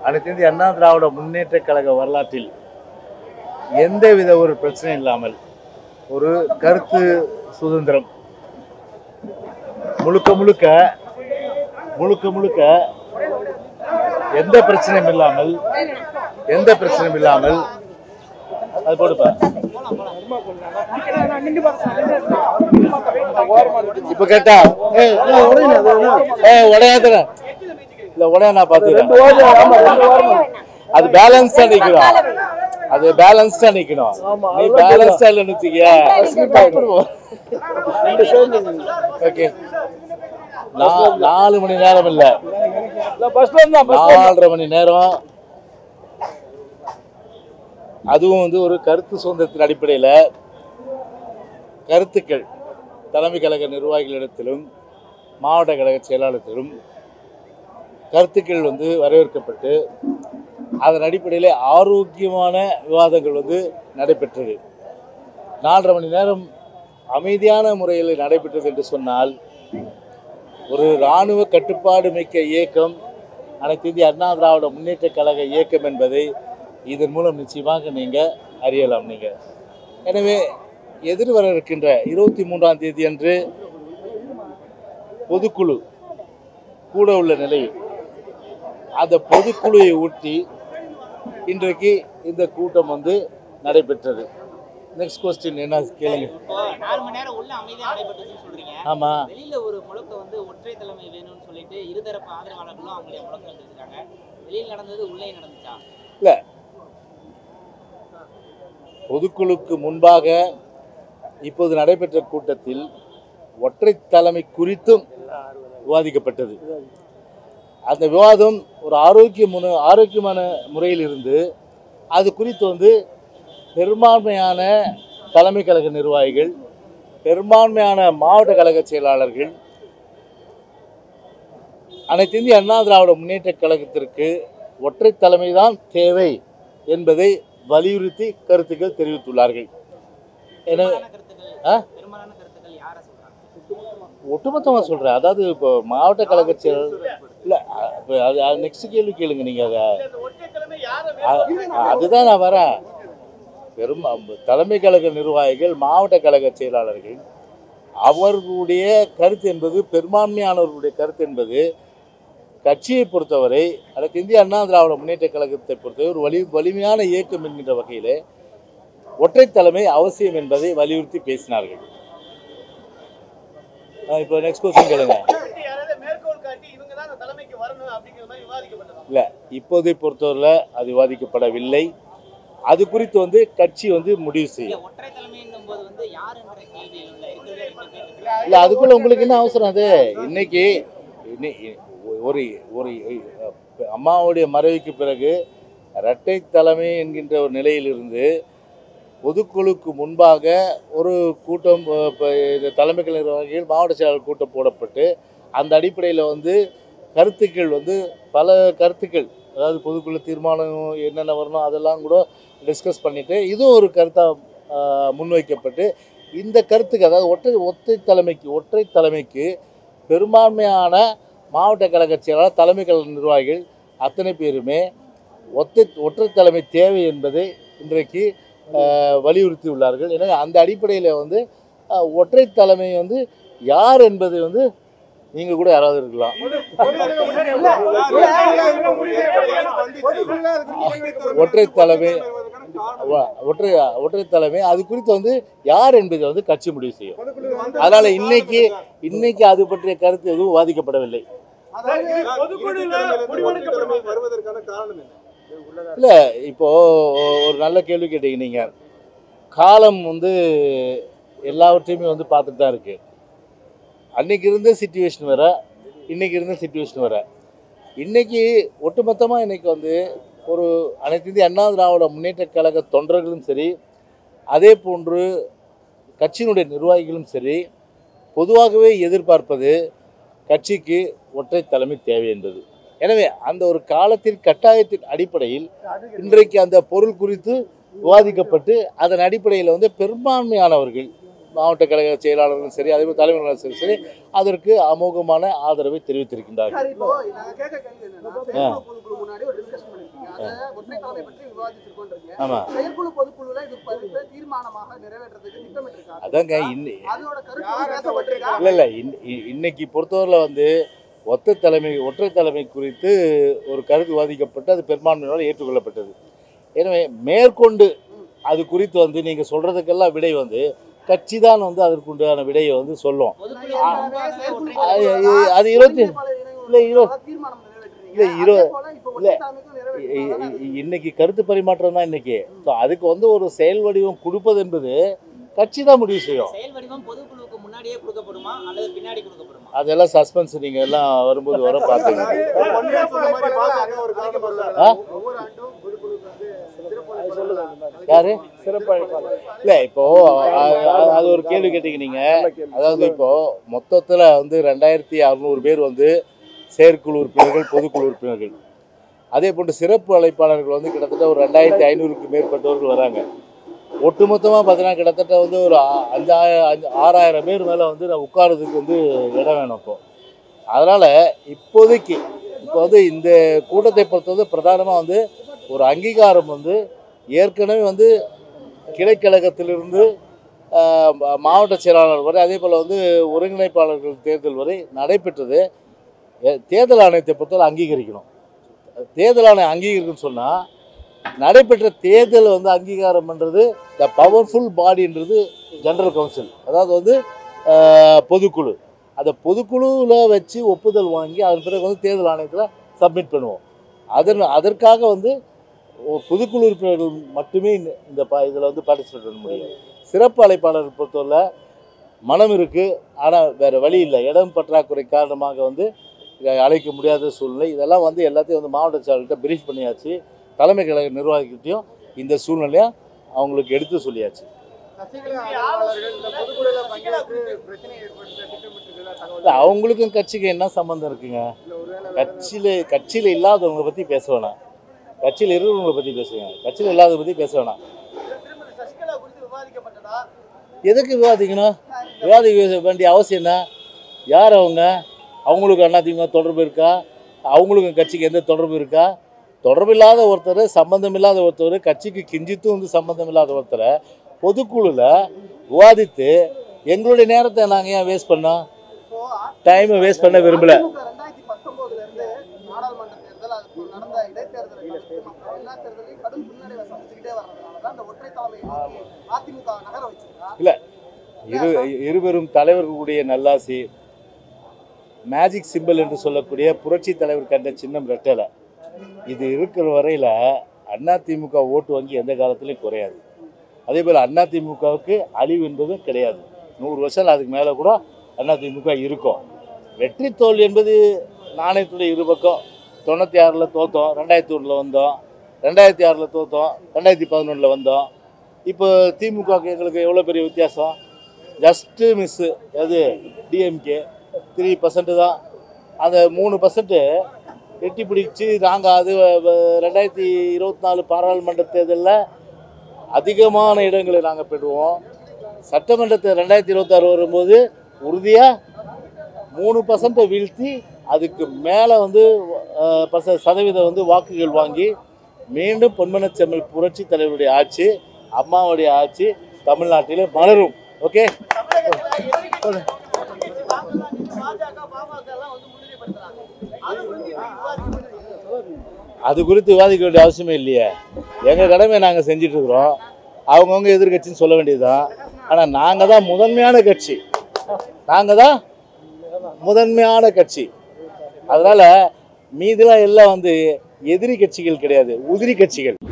அனைத்து இந்திய அண்ணா திராவிட முன்னேற்ற கழக வரலாற்றில் எந்தவித ஒரு பிரச்சனையும் இல்லாமல் ஒரு கருத்து சுதந்திரம் முழுக்க முழுக்க முழுக்க முழுக்க எந்த பிரச்சனையும் இல்லாமல் எந்த பிரச்சனையும் இல்லாமல் அது போடுப்பா இப்ப கேட்டா ஏய், ஏய், உடையாதுடா. இல்ல உடைய நான் பாத்துக்கிறேன் அது பேலன்ஸ்டா நிக்கணும் அது பேலன்ஸ்டா நிக்கணும் நீ பேலன்ஸ்டா இல்ல நிச்சிக்க ஓகே நாலு மணி நேரம் இல்ல நாலரை மணி நேரம் அதுவும் வந்து ஒரு கருத்து சுதந்திரத்தின் அடிப்படையில் கருத்துக்கள் தலைமை கழக நிர்வாகிகளிடத்திலும் மாவட்ட கழக செயலாளத்திலும் கருத்துக்கள் வந்து வரவேற்கப்பட்டு அதன் அடிப்படையில் ஆரோக்கியமான விவாதங்கள் வந்து நடைபெற்றது நாலரை மணி நேரம் அமைதியான முறையில் நடைபெற்றது என்று சொன்னால் ஒரு இராணுவ கட்டுப்பாடு மிக்க இயக்கம் அனைத்து இந்திய அண்ணா திராவிட முன்னேற்ற கழக இயக்கம் என்பதை இதன் மூலம் நிச்சயமாக நீங்கள் அறியலாம் நீங்கள் எனவே எதிர்வர இருக்கின்ற இருபத்தி மூன்றாம் தேதி அன்று பொதுக்குழு கூட உள்ள நிலையில் அந்த பொதுக்குழுவை ஒட்டி இன்றைக்கு இந்த கூட்டம் வந்து நடைபெற்றது நெக்ஸ்ட் கொஸ்டின் என்ன கேளுங்க இப்போ நாலு மணி நேரம் உள்ள அமைதியா நடைபெற்றுச்சுன்னு சொல்றீங்க ஆமாம் வெளியில ஒரு முழக்க வந்து ஒற்றை தலைமை வேணும்னு சொல்லிட்டு இருதரப்பு ஆதரவாளர்களும் அவங்களுடைய முழக்கம் வச்சிருக்காங்க வெளியில் நடந்தது உள்ளே நடந்துச்சா இல்லை பொதுக்குழுக்கு முன்பாக இப்போது நடைபெற்ற கூட்டத்தில் ஒற்றை தலைமை குறித்தும் விவாதிக்கப்பட்டது அந்த விவாதம் ஒரு ஆரோக்கிய முன ஆரோக்கியமான முறையில் இருந்து அது குறித்து வந்து பெரும்பான்மையான தலைமை கழக நிர்வாகிகள் பெரும்பான்மையான மாவட்ட கழக செயலாளர்கள் அனைத்து இந்திய அண்ணா திராவிட முன்னேற்ற கழகத்திற்கு ஒற்றை தலைமைதான் தேவை என்பதை வலியுறுத்தி கருத்துக்கள் தெரிவித்துள்ளார்கள் எனவே பெரும்பாலான கருத்துக்கள் ஆ? பெரும்பாலான கருத்துக்கள் யார சொல்றாங்க ஒட்டுமொத்தமாக சொல்கிறேன் அதாவது இப்போ மாவட்ட கழக செயலாளர் இல்லை இப்போ அது நெக்ஸ்ட் கேள்வி கேளுங்க நீங்கள் அதை அ- அதுதான் நான் வரேன் பெரும் தலைமை கழக நிர்வாகிகள் மாவட்ட கழக செயலாளர்கள் அவர்களுடைய கருத்து என்பது பெரும்பான்மையானவர்களுடைய கருத்து என்பது கட்சியை பொறுத்தவரை அனைத்து இந்திய அண்ணா திராவிட முன்னேற்ற கழகத்தை பொறுத்தவரை ஒரு வலி வலிமையான இயக்கம் என்கின்ற வகையிலே ஒற்றை தலைமை அவசியம் என்பதை வலியுறுத்தி பேசினார்கள் அஹ் இப்போ நெக்ஸ்ட் கொஸ்டின் கேளுங்க யாராவது மேற்கோள் காட்டி இவங்க தான் அந்த தலைமைக்கு வரணும் அப்படிங்கிற மாதிரி விவாதிக்கப்பட்டதா இல்லை இப்போதை பொறுத்தவரையில் அது விவாதிக்கப்படவில்லை அது குறித்து வந்து கட்சி வந்து முடிவு இல்ல செய்யும் ஒற்றை தலைமைன்னும் போது வந்து யாருன்ற கேள்வி இல்ல இருக்கிறதே ரெண்டு பேர் இருக்கிறாங்க இல்லை அதுக்குள்ள உங்களுக்கு என்ன அவசரம் அது இன்னைக்கு இன்னை- ஒரு ஒரு அம்மாவுடைய மறைவுக்கு பிறகு இரட்டை தலைமை என்கின்ற ஒரு நிலையிலிருந்து பொதுக்குழுக்கு முன்பாக ஒரு கூட்டம் அஹ், இப்ப இந்த தலைமைகள் நிர்வாகிகள் மாவட்ட செயலாளர் கூட்டம் போடப்பட்டு அந்த அடிப்படையில் வந்து கருத்துக்கள் வந்து பல கருத்துக்கள் அதாவது பொதுக்குழு தீர்மானம் என்னென்ன வரணும் அதெல்லாம் கூட டிஸ்கஸ் பண்ணிட்டு இதுவும் ஒரு கருத்தாக முன்வைக்கப்பட்டு இந்த கருத்துக்கு அதாவது ஒற்றை ஒற்றை தலைமைக்கு ஒற்றை தலைமைக்கு பெரும்பான்மையான மாவட்ட கழக செயலாளர் தலைமை கழக நிர்வாகிகள் அத்தனை பேருமே ஒற்றை ஒற்றை தலைமை தேவை என்பதை இன்றைக்கு அஹ், வலியுறுத்தி உள்ளார்கள் எனவே அந்த அடிப்படையில் வந்து அஹ், ஒற்றை தலைமை வந்து யார் என்பதை வந்து நீங்கள் கூட யாராவது இருக்கலாம் ஒற்றை தலைமை வ- ஒற்றை ஒற்றை தலைமை அது குறித்து வந்து யார் என்பதை வந்து கட்சி முடிவு செய்யும் அதனால இன்னைக்கு இன்னைக்கு அது பற்றிய கருத்து எதுவும் விவாதிக்கப்படவில்லை வருவதற்கான காரணம் என்ன இல்ல இப்போ ஒரு நல்ல கேள்வி கேட்டீங்க நீங்க காலம் வந்து எல்லாவற்றையுமே வந்து பார்த்துட்டு தான் இருக்கு அன்னைக்கு இருந்த சுச்சுவேஷன் வேற இன்னைக்கு இருந்த சுச்சுவேஷன் வேற இன்னைக்கு ஒட்டுமொத்தமாக இன்னைக்கு வந்து ஒரு அனைத்து இந்திய அண்ணா திராவிட முன்னேற்ற கழக தொண்டர்களும் சரி அதே போன்று கட்சியினுடைய நிர்வாகிகளும் சரி பொதுவாகவே எதிர்பார்ப்பது கட்சிக்கு ஒற்றை தலைமை தேவை என்பது எனவே அந்த ஒரு காலத்தின் கட்டாயத்தின் அடிப்படையில் இன்றைக்கு அந்த பொருள் குறித்து விவாதிக்கப்பட்டு அதன் அடிப்படையில் வந்து பெரும்பான்மையானவர்கள் மாவட்ட கழக செயலாளர்களும் சரி அதே மாதிரி தலைவர்களும் சரி சரி அதற்கு அமோகமான ஆதரவை தெரிவித்திருக்கின்றார்கள் சார் இப்போ நாங்க கேட்க கேள்வி என்னன்னா செயற்குழு பொதுக்குழு முன்னாடி ஒரு டிஸ்கஷன் ஒற்றை தலைமை பற்றி விவாதிச்சிருக்கோன்றீங்க ஆமாம் செயற்குழு பொதுக்குழுல இது குறித்து தீர்மானமாக நிறைவேற்றதுக்கு திட்டமிட்டிருக்காங்க அதாங்க இன்னி அதோட கருத்து பேசப்பட்டிருக்கா இல்லை இல்லை இன் இ- இன்னைக்கு பொறுத்தவரையில் வந்து ஒத்த தலைமை ஒற்றை தலைமை குறித்து ஒரு கருத்து விவாதிக்கப்பட்டு அது பெரும்பான்மையினால் ஏற்றுக்கொள்ளப்பட்டது எனவே மேற்கொண்டு அது குறித்து வந்து நீங்கள் சொல்கிறதுக்கெல்லாம் விடை வந்து கட்சி தான் வந்து அதற்குண்டான விடையை வந்து சொல்லும் பொதுக்குழு ஆ. முன்பாக ஒற்றை அது தலைமை அது இருபத்தி இல்லை, இரு- தீர்மானம் நிறைவேற்றுறீங்க இல்லை, இரு- அதே போல இப்ப இல்லை. ஒற்றை தலைமைக்கும் இ- நிறைவேற்றுறாங்க இ- இன்னைக்கு கருத்து பரிமாற்றம் தான் இன்னைக்கு ஸோ அதுக்கு வந்து ஒரு செயல் வடிவம் கொடுப்பது என்பது கட்சி தான் முடிவு செய்யும் செயல் வடிவம் பொதுக்குழுவுக்கு முன்னாடியே கொடுக்கப்படுமா அல்லது பின்னாடி கொடுக்கப்படுமா அதெல்லாம் சஸ்பென்ஸ் நீங்கள் எல்லாம் வரும்போது வர பார்த்துங்க ஆ? யாரு இல்லை இப்போ அ- அ- அது ஒரு கேள்வி கேட்டீங்க நீங்க அதாவது இப்போ மொத்தத்துல வந்து ரெண்டாயிரத்தி அறுநூறு பேர் வந்து செயற்குழு உறுப்பினர்கள் பொதுக்குழு உறுப்பினர்கள் அதே போன்று சிறப்பு அழைப்பாளர்கள் வந்து கிட்டத்தட்ட ஒரு ரெண்டாயிரத்தி ஐநூறுக்கு மேற்பட்டவர்கள் வராங்க ஒட்டுமொத்தமாக பார்த்தீங்கன்னா கிட்டத்தட்ட வந்து ஒரு ஆ- அஞ்சாயிரம் அஞ்சு ஆறாயிரம் பேர் மேலே வந்து நான் உட்காரதுக்கு வந்து இடம் வேணும் இப்போ அதனால் இப்போதைக்கு இப்போ வந்து இந்த கூட்டத்தை பொறுத்தவரை பிரதானமாக வந்து ஒரு அங்கீகாரம் வந்து ஏற்கனவே வந்து கிளைக்கழகத்திலிருந்து ஆஹ், மா- மாவட்ட செயலாளர் வரை அதே போல் வந்து ஒருங்கிணைப்பாளர்கள் தேர்தல் வரை நடைபெற்றது எ- தேர்தல் ஆணையத்தை பொறுத்தவரை அங்கீகரிக்கணும் தேர்தல் ஆணையம் அங்கீகரிக்கணும்னு சொன்னால் நடைபெற்ற தேர்தல் வந்து அங்கீகாரம் பண்ணுறது த பவர்ஃபுல் பாடின்றது ஜெனரல் கவுன்சில் அதாவது வந்து ஆஹ், பொதுக்குழு அந்த பொதுக்குழுவில் வச்சு ஒப்புதல் வாங்கி அதன் பிறகு வந்து தேர்தல் ஆணையத்தில் சப்மிட் பண்ணுவோம் அதன் அதற்காக வந்து ஒ- பொதுக்குழு உறுப்பினர்கள் மட்டுமே இந்த- இந்த ப இதில் வந்து பார்ட்டிசிபேட் பண்ண முடியும் சிறப்பு அழைப்பாளர் பொறுத்தவரை மனம் இருக்குது ஆனால் வேறு வழி இல்லை இடம் பற்றாக்குறை காரணமாக வந்து இதை அழைக்க முடியாத சூழ்நிலை இதெல்லாம் வந்து எல்லாத்தையும் வந்து மாவட்ட செயலர்கிட்ட பிரீஃப் பண்ணியாச்சு தலைமை கழக நிர்வாகிகிட்டையும் இந்த சூழ்நிலையை அவங்களுக்கு எடுத்து சொல்லியாச்சு இல்ல, அவங்களுக்கும் கட்சிக்கு என்ன சம்மந்தம் இருக்குங்க கட்சியில் கட்சியில் இல்லாதவங்களை பற்றி பேச வேணாம் கட்சியில் இருக்கிறவங்களை பற்றி பேசுங்க கட்சியில் இல்லாதவங்களை பற்றி பேச வேணாம் திருமதி சசிகலா குறித்து விவாதிக்கப்பட்டதா எதுக்கு விவாதிக்கணும் விவாதிக்க வேண்டிய அவசியம் என்ன யார் அவங்க அவங்களுக்கு அதிமுக தொடர்பு இருக்கா அவங்களுக்கும் கட்சிக்கு எந்த தொடர்பு இருக்கா தொடர்பு இல்லாத ஒருத்தர் சம்பந்தம் இல்லாத ஒருத்தர் கட்சிக்கு கிஞ்சித்தும் வந்து சம்பந்தம் இல்லாத ஒருத்தரை பொதுக்குழுவில் விவாதித்து எங்களுடைய நேரத்தை நாங்கள் ஏன் வேஸ்ட் பண்ணோம் இப்போ டைமை வேஸ்ட் பண்ண விரும்பல அதிமுக ரெண்டாயிரத்தி பத்தொன்பதுல இருந்து நாடாளுமன்ற தேர்தல் அது நடந்த இடைத்தேர்தலை தவிர்த்து மற்ற எல்லா தேர்தலையும் கடும் பின்னடைவை சந்திச்சுக்கிட்டே வர்றதுனால தான் இந்த ஒற்றை தலைமையை நோக்கி அதிமுக நகர வச்சிருக்கா இரு இருவரும் தலைவர்களுடைய நல்லாசி மேஜிக் சிம்பிள் என்று சொல்லக்கூடிய புரட்சி தலைவர் கண்ட சின்னம் ரெட்டலை இது இருக்கிற வரையில் அதிமுக ஓட்டு வங்கி எந்த காலத்துலையும் குறையாது அதே போல் அதிமுகவுக்கு அழிவு என்பதும் கிடையாது நூறு வருஷம் அதுக்கு மேலே கூட அதிமுக இருக்கும் வெற்றி தோல்வி என்பது நாணயத்துடைய இரு பக்கம் தொண்ணூற்றி ஆறில் தோத்தோம் ரெண்டாயிரத்தி ஒன்றில் வந்தோம் ரெண்டாயிரத்தி ஆறில் தோத்தோம் ரெண்டாயிரத்தி பதினொன்றில் வந்தோம் இப்போ திமுகவுக்கு எங்களுக்கு எவ்வளோ பெரிய வித்தியாசம் ஜஸ்ட்டு மிஸ்ஸு அது டிஎம்கே த்ரீ பர்சன்ட்டு தான் அந்த மூணு பர்சன்ட்டு எட்டி பிடிச்சி நாங்கள் அது வ- ரெண்டாயிரத்தி இருபத்தி நாலு பாராளுமன்ற தேர்தலில் அதிகமான இடங்களை நாங்கள் பெறுவோம் சட்டமன்றத்தை ரெண்டாயிரத்தி இருபத்தாறு வரும்போது உறுதியாக மூணு பர்சன்ட்டை வீழ்த்தி அதுக்கு மேலே வந்து அஹ், பர்ச சதவீதம் வந்து வாக்குகள் வாங்கி மீண்டும் பொன்மனச்செம்மல் புரட்சி தலைவருடைய ஆட்சி அம்மாவுடைய ஆட்சி தமிழ்நாட்டில் மலரும் ஓகே பாஜக பாமக எல்லாம் வந்து முன்னிலைப்படுத்துறாங்க அது குறித்து இப்படி விவாதிக்கப்படுது அது குறித்து விவாதிக்க வேண்டிய அவசியமே இல்லையே எங்கள் கடமையை நாங்கள் செஞ்சுட்டு இருக்கிறோம் அவங்கவுங்க எதிர்கட்சின்னு சொல்ல வேண்டியதுதான் ஆனால் நாங்கள் தான் முதன்மையான கட்சி நாங்கள் தான் முதன்மையான கட்சி அதனால் மீதிலாம் எல்லாம் வந்து எதிரி கட்சிகள் கிடையாது உதிரி கட்சிகள்